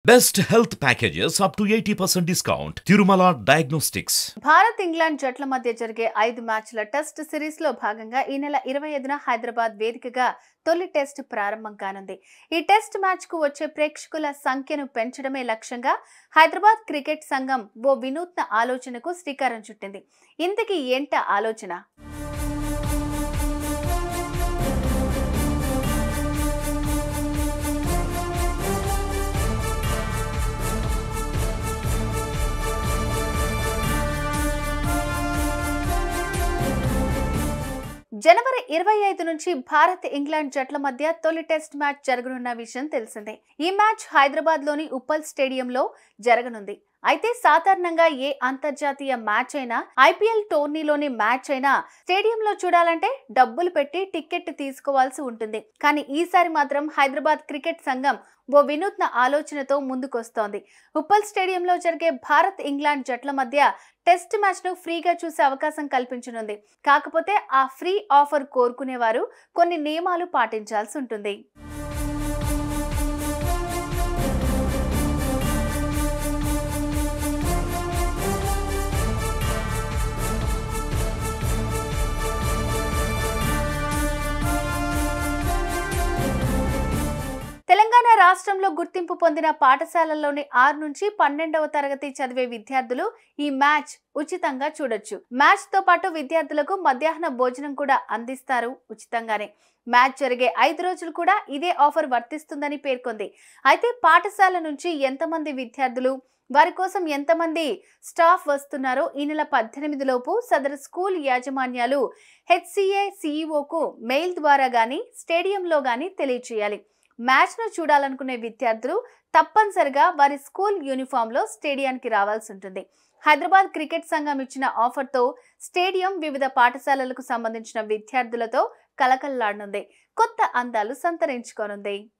Best health packages up to 80% discount. Tirumala Diagnostics. Bharat England జట్ల మధ్య జరిగే ఐదు మ్యాచ్ల టెస్ట్ సిరీస్ లో భాగంగా ఈ నెల ఇరవై ఐదున హైదరాబాద్ వేదికగా తొలి టెస్ట్ ప్రారంభం కానుంది ఈ టెస్ట్ మ్యాచ్ కు వచ్చే ప్రేక్షకుల సంఖ్యను పెంచడమే లక్ష్యంగా హైదరాబాద్ క్రికెట్ సంఘం ఓ వినూత్న ఆలోచనకు శ్రీకారం చుట్టింది ఇంతకీ ఏంట ఆలోచన జనవరి ఇరవై ఐదు నుంచి భారత్ ఇంగ్లాండ్ జట్ల మధ్య తొలి టెస్ట్ మ్యాచ్ జరగనున్న విషయం తెలిసిందే ఈ మ్యాచ్ హైదరాబాద్ లోని ఉప్పల్ స్టేడియంలో జరగనుంది అయితే సాధారణంగా ఏ అంతర్జాతీయ మ్యాచ్ అయినా ఐపీఎల్ టోర్నీలోని మ్యాచ్ అయినా స్టేడియంలో చూడాలంటే డబ్బులు పెట్టి టికెట్ తీసుకోవాల్సి ఉంటుంది కానీ ఈసారి మాత్రం హైదరాబాద్ క్రికెట్ సంఘం ఓ వినూత్న ఆలోచనతో ముందుకొస్తోంది ఉప్పల్ స్టేడియంలో జరిగే భారత్ ఇంగ్లాండ్ జట్ల మధ్య టెస్ట్ మ్యాచ్ ను ఫ్రీగా చూసే అవకాశం కల్పించనుంది కాకపోతే ఆ ఫ్రీ ఆఫర్ కోరుకునేవారు కొన్ని నియమాలు పాటించాల్సి ఉంటుంది తెలంగాణ రాష్ట్రంలో గుర్తింపు పొందిన పాఠశాలల్లోని ఆరు నుంచి పన్నెండవ తరగతి చదివే విద్యార్థులు ఈ మ్యాచ్ ఉచితంగా చూడొచ్చు మ్యాచ్ తో పాటు విద్యార్థులకు మధ్యాహ్న భోజనం కూడా అందిస్తారు ఉచితంగానే మ్యాచ్ జరిగే ఐదు రోజులు కూడా ఇదే ఆఫర్ వర్తిస్తుందని పేర్కొంది అయితే పాఠశాల నుంచి ఎంతమంది విద్యార్థులు వారి కోసం ఎంతమంది స్టాఫ్ వస్తున్నారో ఈ నెల పద్దెనిమిది లోపు సదరు స్కూల్ యాజమాన్యాలు హెచ్సిఏ సిఇఓకు మెయిల్ ద్వారా గానీ స్టేడియంలో గానీ తెలియచేయాలి మ్యాచ్ను చూడాలనుకునే విద్యార్థులు తప్పనిసరిగా వారి స్కూల్ యూనిఫామ్లో స్టేడియానికి రావాల్సి ఉంటుంది హైదరాబాద్ క్రికెట్ సంఘం ఇచ్చిన ఆఫర్తో స్టేడియం వివిధ పాఠశాలలకు సంబంధించిన విద్యార్థులతో కలకల్లాడనుంది కొత్త అందాలు సంతరించుకోనుంది